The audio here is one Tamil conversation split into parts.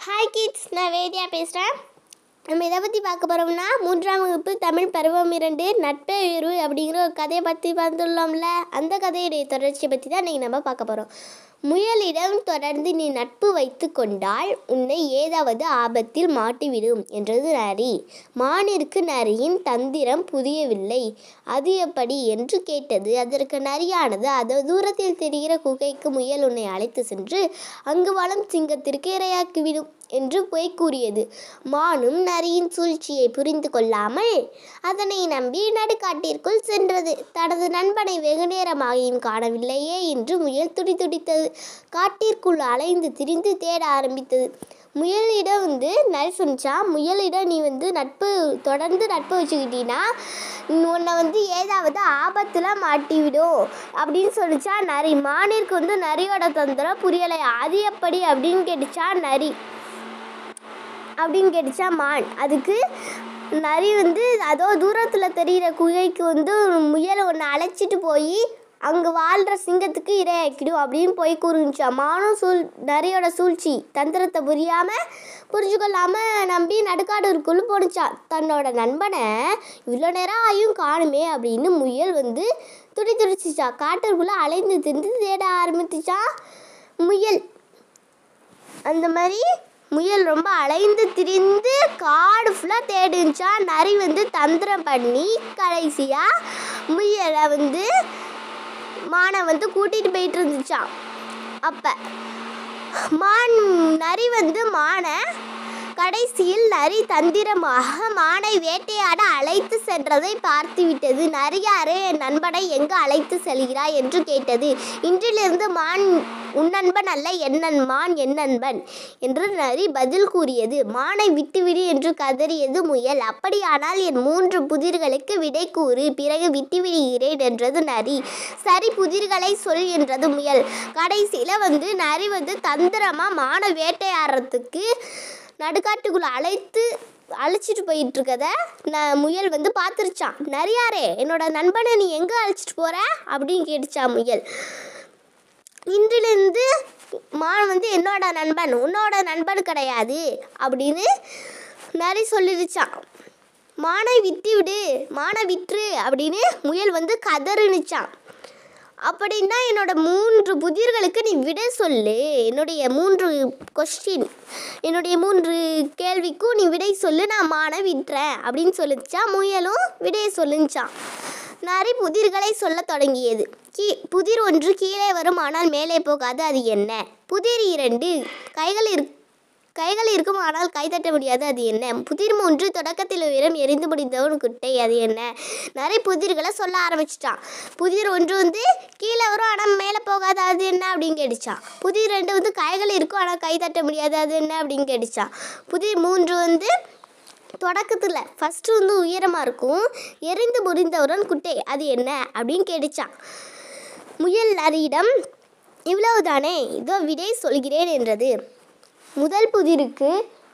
ஹாய் கிட்ஸ் நான் வேதியா பேசுகிறேன் நம்ம எதை பற்றி பார்க்க போகிறோம்னா மூன்றாம் வகுப்பு தமிழ் பருவம் இரண்டு நட்பே உயர்வு அப்படிங்கிற ஒரு கதையை பற்றி வந்துள்ளோம்ல அந்த கதையுடைய தொடர்ச்சியை பற்றி தான் இன்றைக்கி நம்ம பார்க்க போகிறோம் முயலிடம் தொடர்ந்து நீ நட்பு வைத்து கொண்டால் உன்னை ஏதாவது ஆபத்தில் மாட்டிவிடும் என்றது நரி மானிற்கு நரியின் தந்திரம் புரியவில்லை அது எப்படி என்று கேட்டது அதற்கு நரியானது அது தூரத்தில் தெரிகிற குகைக்கு முயல் உன்னை அழைத்து சென்று அங்கு வாழும் சிங்கத்திற்கு இரையாக்கிவிடும் என்று பொய் கூறியது மானும் நரியின் சூழ்ச்சியை புரிந்து கொள்ளாமல் அதனை நம்பி நடுக்காட்டிற்குள் சென்றது தனது நண்பனை வெகு நேரமாகியும் காணவில்லையே என்று முயல் துடிதுடித்தது காட்டிற்குள் அலைந்து திரிந்து தேட ஆரம்பித்தது முயலிடம் வந்து நரி சொன்னிச்சா முயலிடம் நீ வந்து நட்பு தொடர்ந்து நட்பு வச்சுக்கிட்டீங்கன்னா உன்னை வந்து ஏதாவது ஆபத்தில் மாட்டிவிடும் அப்படின்னு சொல்லிச்சா நரி மானிற்கு வந்து நரியோட தந்திரம் புரியலை அது எப்படி அப்படின்னு கேட்டுச்சா நரி அப்படின்னு கேட்டுச்சா மான் அதுக்கு நரி வந்து அதோ தூரத்தில் தெரிகிற குகைக்கு வந்து முயலை ஒன்று அழைச்சிட்டு போய் அங்கே வாழ்கிற சிங்கத்துக்கு இரையாக்கிடும் அப்படின்னு போய் கூறுச்சா மானும் சூழ் நரியோட சூழ்ச்சி தந்திரத்தை புரியாமல் புரிஞ்சுக்கொள்ளாமல் நம்பி நடுக்காடுக்குள்ளே போணுச்சா தன்னோட நண்பனை இவ்வளோ நேரம் ஆயும் காணுமே அப்படின்னு முயல் வந்து துடி துடிச்சிச்சா காட்டுக்குள்ளே அலைந்து திரிந்து தேட ஆரம்பித்துச்சா முயல் அந்த மாதிரி முயல் ரொம்ப அலைந்து திரிந்து காடு ஃபுல்லாக தேடிச்சா நரி வந்து தந்திரம் பண்ணி கடைசியாக முயலை வந்து மானை வந்து கூட்டிகிட்டு போயிட்டு இருந்துச்சான் அப்போ மான் நரி வந்து மானை கடைசியில் நரி தந்திரமாக மானை வேட்டையாட அழைத்து சென்றதை பார்த்துவிட்டது நரியாரே என் நண்பனை எங்கு அழைத்து செல்கிறாய் என்று கேட்டது இன்றிலிருந்து மான் உன் நண்பன் அல்ல என் நண் மான் என் நண்பன் என்று நரி பதில் கூறியது மானை விட்டுவிடு என்று கதறியது முயல் அப்படியானால் என் மூன்று புதிர்களுக்கு விடை கூறு பிறகு விட்டுவிடுகிறேன் என்றது நரி சரி புதிர்களை சொல் என்றது முயல் கடைசியில் வந்து நரி வந்து தந்திரமாக மானை வேட்டையாடுறதுக்கு நடுக்காட்டுக்குள்ளே அழைத்து அழைச்சிட்டு போயிட்டு இருக்கத நான் முயல் வந்து பார்த்துருச்சான் நரியாரே என்னோட நண்பனை நீ எங்கே அழைச்சிட்டு போகிற அப்படின்னு கேட்டுச்சா முயல் இன்றிலிருந்து மான் வந்து என்னோட நண்பன் உன்னோட நண்பன் கிடையாது அப்படின்னு நரி சொல்லிடுச்சான் மானை விட்டு விடு மானை விட்டுரு அப்படின்னு முயல் வந்து கதறுனுச்சான் அப்படின்னா என்னோட மூன்று புதிர்களுக்கு நீ விடை சொல்லு என்னுடைய மூன்று கொஸ்டின் என்னுடைய மூன்று கேள்விக்கும் நீ விடை சொல்லு நான் மானை விட்டுறேன் அப்படின்னு சொல்லிச்சா முயலும் விடையை சொல்லுச்சான் நரி புதிர்களை சொல்லத் தொடங்கியது கீ புதிர் ஒன்று கீழே வரும் ஆனால் மேலே போகாது அது என்ன புதிர் இரண்டு கைகள் இரு கைகள் இருக்கும் ஆனால் கை தட்ட முடியாது அது என்ன புதிர் மூன்று தொடக்கத்தில் உயரம் எரிந்து முடிந்தவன் குட்டை அது என்ன நிறைய புதிர்களை சொல்ல ஆரம்பிச்சிட்டான் புதிர் ஒன்று வந்து கீழே வரும் ஆனால் மேலே போகாது அது என்ன அப்படின்னு கேட்டுச்சான் புதிர் ரெண்டு வந்து கைகள் இருக்கும் ஆனால் கை தட்ட முடியாது அது என்ன அப்படின்னு கேட்டுச்சான் புதிர் மூன்று வந்து தொடக்கத்தில் ஃபஸ்ட்டு வந்து உயரமாக இருக்கும் எரிந்து முடிந்தவுடன் குட்டை அது என்ன அப்படின்னு கேட்டுச்சான் முயல் நரியிடம் இவ்வளவுதானே இதோ விடை சொல்கிறேன் என்றது முதல் புதிருக்கு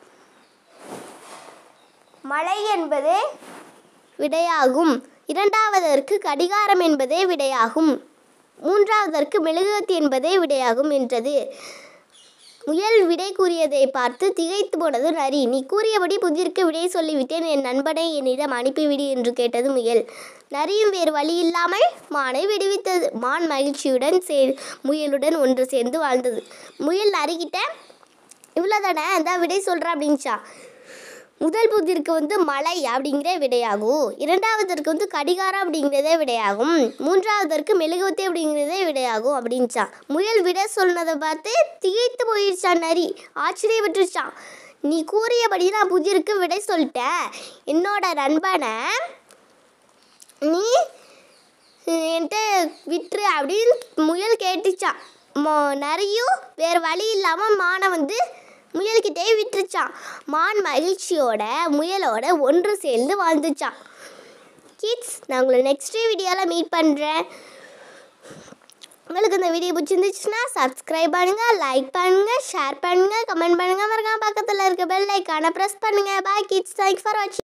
மழை என்பதே விடையாகும் இரண்டாவதற்கு கடிகாரம் என்பதே விடையாகும் மூன்றாவதற்கு மெழுகுவத்தி என்பதே விடையாகும் என்றது முயல் விடை கூறியதை பார்த்து திகைத்து போனது நரி நீ கூறியபடி புதிருக்கு விடை சொல்லிவிட்டேன் என் நண்பனை என்னிடம் அனுப்பிவிடு என்று கேட்டது முயல் நரியும் வேறு வழி இல்லாமல் மானை விடுவித்தது மான் மகிழ்ச்சியுடன் சே முயலுடன் ஒன்று சேர்ந்து வாழ்ந்தது முயல் நரிக்கிட்ட இவ்வளோதானே அந்த விடை சொல்கிறேன் அப்படின்ச்சா முதல் புதிருக்கு வந்து மலை அப்படிங்கிற விடையாகும் இரண்டாவதற்கு வந்து கடிகாரம் அப்படிங்கிறதே விடையாகும் மூன்றாவதற்கு மெழுகுவத்தி அப்படிங்கிறதே விடையாகும் அப்படின்ச்சான் முயல் விடை சொன்னதை பார்த்து திகைத்து போயிடுச்சான் நரி ஆச்சரியப்பட்டுருச்சான் நீ கூறியபடி நான் புதிருக்கு விடை சொல்லிட்டேன் என்னோட நண்பனை நீ என்கிட்ட விட்டுரு அப்படின்னு முயல் கேட்டுச்சான் மோ நிறையும் வேறு வழி இல்லாமல் மானை வந்து முயல்கிட்டே விட்டுருச்சான் மான் மகிழ்ச்சியோட முயலோட ஒன்று சேர்ந்து வாழ்ந்துச்சான் கிட்ஸ் நான் உங்களை நெக்ஸ்ட் வீடியோவில் மீட் பண்ணுறேன் உங்களுக்கு இந்த வீடியோ பிடிச்சிருந்துச்சுன்னா சப்ஸ்கிரைப் பண்ணுங்கள் லைக் பண்ணுங்கள் ஷேர் பண்ணுங்கள் கமெண்ட் பண்ணுங்கள் மறக்காம பக்கத்தில் இருக்க பெல் ஐக்கானை ப்ரெஸ் பண்ணுங்கள் பாய் கிட்ஸ் தேங்க்ஸ் ஃபார் வாட்சிங்